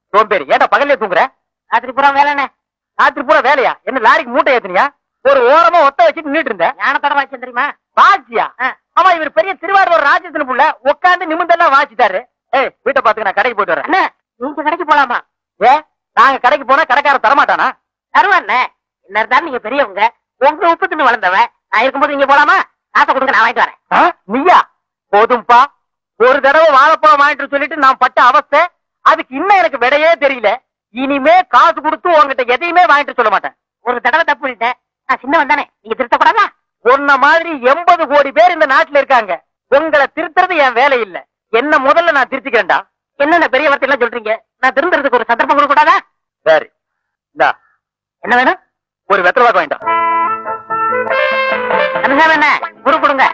சோம்பேறி ஏன்டா பகல்லே தூங்குற ராத்திரி பூரா வேலைண்ணே ராத்திரி பூரா வேலையா என்ன லாரிக்கு மூட்டை ஏத்துனியா ஒரு ஓரமா ஒத்த வச்சுட்டு நின்னுட்டு இருந்த ஞானத்தோட வாய்ச்சேன் தெரியுமா வாச்சியா ஆ. ஆமா இவர் பெரிய திருவாரூர் ராஜ்யத்துல புள்ள உட்காந்து நிமிந்தெல்லாம் வாச்சிட்டாரு ஏய் வீட்டை பாத்துக்க நான் கடைக்கு போயிட்டு வரேன் அண்ணே நீங்க கடைக்கு போலாமா ஏ நாங்க கடைக்கு போனா கடைக்காரன் தரமாட்டானா தருவாண்ணே என்ன இருந்தாலும் நீங்க பெரியவங்க உங்க உப்பு தின்னு வளர்ந்தவன் நான் இருக்கும்போது நீங்க போலாமா காசை கொடுங்க நான் வாங்கிட்டு வரேன் ஆ? நீயா போதும்பா ஒரு தடவை வாழைப்பழம் வாங்கிட்டு சொல்லிட்டு நான் பட்ட அவஸ்தை அதுக்கு இன்னும் எனக்கு விடையே தெரியல இனிமே காசு கொடுத்து உங்ககிட்ட எதையுமே வாங்கிட்டு சொல்ல மாட்டேன் ஒரு தடவை தப்பு பண்ணிட்டேன் நான் சின்னவன் தானே நீங்க திருத்தக்கூடாதா உன்ன மாதிரி எண்பது கோடி பேர் இந்த நாட்டுல இருக்காங்க உங்களை திருத்துறது என் வேலை இல்ல என்ன முதல்ல நான் திருத்திக்கிறேன்டா என்னென்ன பெரிய வார்த்தை எல்லாம் சொல்றீங்க நான் திருந்துறதுக்கு ஒரு சந்தர்ப்பம் கொடுக்க கூடாதா சரி இந்தா என்ன வேணும் ஒரு வெத்தலை வாக்கு வாங்கிட்டா என்ன குரு கொடுங்க